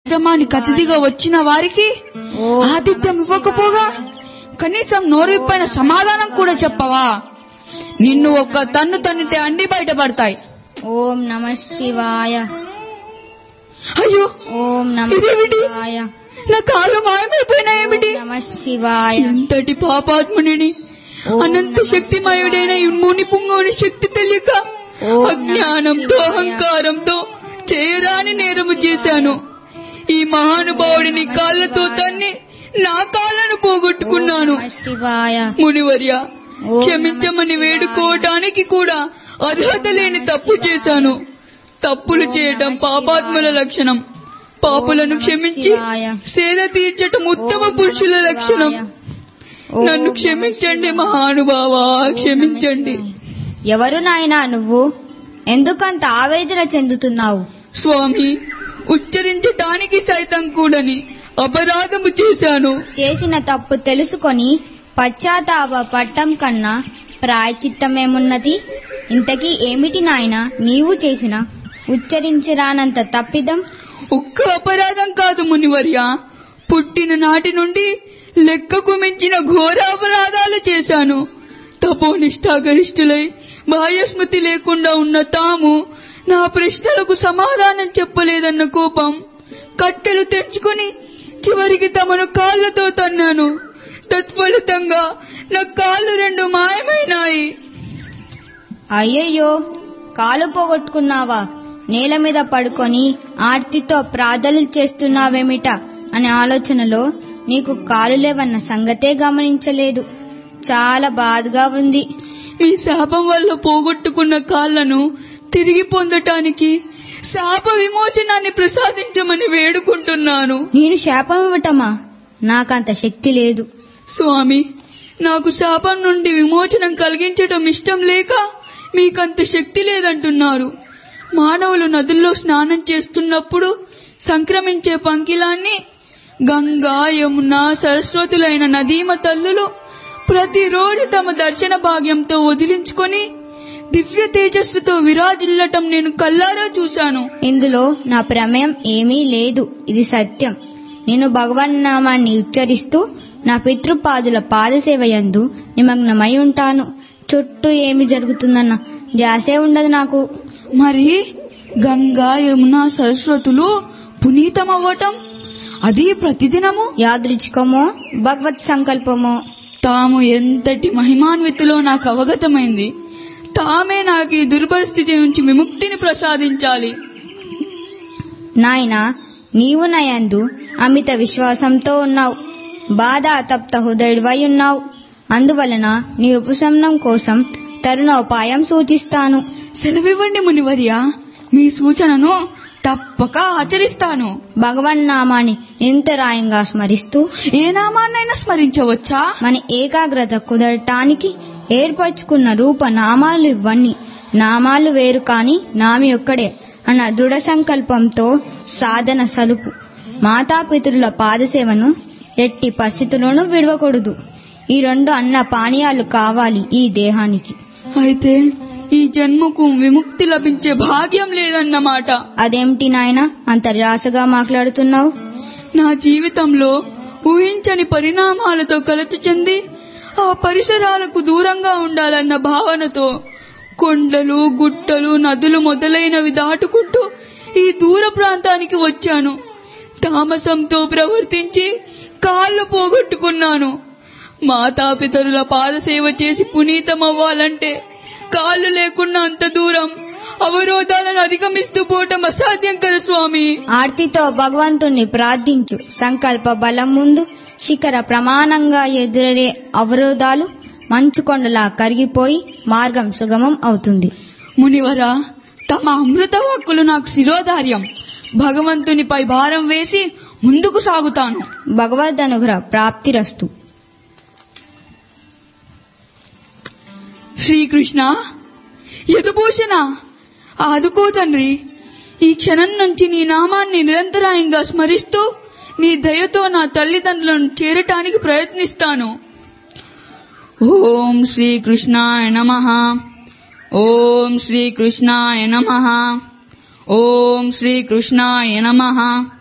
ఆశ్రమానికి అతిథిగా వచ్చిన వారికి ఓం ఆతిథ్యం నమః ఇవ్వకపోగా కనీసం నోరిప్పైన సమాధానం కూడా చెప్పవా నిన్ను ఒక్క తన్ను తన్నితే అండి బయటపడతాయి ఓం నమ శివాయ అయ్యో ఓం నమ ఇదేమిటి? శివాయ నా కాళ్ళు మాయమైపోయినాయేమిటి ఓం నమ శివాయ ఎంతటి పాపాత్ముడిని ఓం అనంత నమః శక్తిమయుడైన ఈ ముని పుంగవుని శక్తి తెలియక ఓం నమః అజ్ఞానంతో శివాయ. అహంకారంతో చేయరాని నేరము చేశాను ఈ మహానుభావుడిని కాళ్ళతో తన్ని నా కాళ్ళను పోగొట్టుకున్నాను ఓం నమః శివాయ మునివర్య ఓం క్షమించమని నమః వేడుకోవటానికి కూడా అర్హత లేని తప్పు చేశాను తప్పులు ఓం చేయటం నమః పాపాత్ముల శివాయ. లక్షణం పాపులను ఓం నమః క్షమించి శివాయ. సేద తీర్చటం ఉత్తమ ఓం నమః పురుషుల లక్షణం శివాయ. ఓం నన్ను నమః క్షమించండి శివాయ. మహానుభావా ఓం నమః క్షమించండి శివాయ. ఎవరు నాయనా నువ్వు ఎందుకంత ఆవేదన చెందుతున్నావు స్వామి ఉచ్చరించటానికి సైతం కూడని అపరాధము చేశాను చేసిన తప్పు తెలుసుకొని పశ్చాత్తాప పట్టం కన్నా ప్రాయచిత్తమేమున్నది ఇంతకీ ఏమిటి నాయనా నీవు చేసిన ఉచ్చరించరానంత తప్పిదం ఒక్క అపరాధం కాదు మునివర్య పుట్టిన నాటి నుండి లెక్కకు మించిన ఘోర అపరాధాలు చేశాను తపోనిష్టాగరిష్ఠులై బాహ్యస్మృతి లేకుండా ఉన్న తాము నా ప్రశ్నలకు సమాధానం చెప్పలేదన్న కోపం కట్టెలు తెంచుకొని చివరికి తమను కాళ్ళతో తన్నాను తత్ఫలితంగా నా కాళ్ళు రెండు మాయమైనాయి అయ్యయ్యో కాలు పోగొట్టుకున్నావా నేల మీద పడుకొని ఆర్తితో ప్రార్థనలు చేస్తున్నావేమిట అనే ఆలోచనలో నీకు కాలు లేవన్న సంగతే గమనించలేదు చాలా బాధగా ఉంది మీ శాపం వల్ల పోగొట్టుకున్న కాళ్లను తిరిగి పొందటానికి శాప విమోచనాన్ని ప్రసాదించమని వేడుకుంటున్నాను నేను శాపం ఇవ్వటమా నాకంత శక్తి లేదు స్వామి నాకు శాపం నుండి విమోచనం కలిగించటం ఇష్టం లేక మీకంత శక్తి లేదంటున్నారు మానవులు నదుల్లో స్నానం చేస్తున్నప్పుడు సంక్రమించే పంకిలాన్ని గంగా యమున సరస్వతులైన నదీమ తల్లులు ప్రతిరోజు తమ దర్శన భాగ్యంతో వదిలించుకొని దివ్య తేజస్సుతో విరాజిల్లటం నేను కల్లారా చూశాను ఇందులో నా ప్రమేయం ఏమీ లేదు ఇది సత్యం నేను భగవన్నామాన్ని ఉచ్చరిస్తూ నా పితృపాదుల పాదసేవయందు నిమగ్నమై ఉంటాను చుట్టూ ఏమి జరుగుతుందన్న ధ్యాసే ఉండదు నాకు మరి గంగా యమున సరస్వతులు పునీతమవ్వటం అది ప్రతిదినము యాదృచ్ఛికమో భగవత్ సంకల్పమో తాము ఎంతటి మహిమాన్వితులో నాకు అవగతమైంది తామే నాకు ఈ దుర్పరిస్థితి నుంచి విముక్తిని ప్రసాదించాలి నాయనా నీవు నయందు అమిత విశ్వాసంతో ఉన్నావు బాధ అతప్త హృదయుడివై ఉన్నావు అందువలన నీ ఉపశమనం కోసం తరుణోపాయం సూచిస్తాను సెలవివ్వండి మునివర్య మీ సూచనను తప్పక ఆచరిస్తాను భగవన్నామాన్ని నిరంతరాయంగా స్మరిస్తూ ఏ నామాన్నైనా స్మరించవచ్చా మన ఏకాగ్రత కుదరటానికి ఏర్పరచుకున్న రూప నామాలు ఇవన్నీ నామాలు వేరు కాని నామి ఒక్కడే అన్న దృఢ సంకల్పంతో సాధన సలుపు మాతాపితరుల పాదసేవను ఎట్టి పరిస్థితుల్లోనూ విడవకూడదు ఈ రెండు అన్న పానీయాలు కావాలి ఈ దేహానికి అయితే ఈ జన్మకు విముక్తి లభించే భాగ్యం లేదన్నమాట అదేమిటి నాయన అంత రాసగా మాట్లాడుతున్నావు నా జీవితంలో ఊహించని పరిణామాలతో కలత చెంది ఆ పరిసరాలకు దూరంగా ఉండాలన్న భావనతో కొండలు గుట్టలు నదులు మొదలైనవి దాటుకుంటూ ఈ దూర ప్రాంతానికి వచ్చాను తామసంతో ప్రవర్తించి కాళ్ళు పోగొట్టుకున్నాను మాతాపితరుల పాదసేవ చేసి పునీతమవ్వాలంటే కాళ్ళు లేకున్నా అంత దూరం అవరోధాలను అధిగమిస్తూ పోవటం అసాధ్యం కదా స్వామి ఆర్తితో భగవంతుణ్ణి ప్రార్థించు సంకల్ప బలం ముందు శిఖర ప్రమాణంగా ఎదురయ్యే అవరోధాలు మంచుకొండలా కరిగిపోయి మార్గం సుగమం అవుతుంది మునివరా తమ అమృత వాక్కులు నాకు శిరోధార్యం భగవంతునిపై భారం వేసి ముందుకు సాగుతాను భగవద్ అనుగ్రహ ప్రాప్తిరస్తు శ్రీకృష్ణ యదుభూషణ ఆదుకో తండ్రి ఈ క్షణం నుంచి నీ నామాన్ని నిరంతరాయంగా స్మరిస్తూ నీ దయతో నా తల్లిదండ్రులను చేరటానికి ప్రయత్నిస్తాను ఓం శ్రీకృష్ణాయ నమ ఓం శ్రీకృష్ణాయ నమ ఓం శ్రీకృష్ణాయ నమ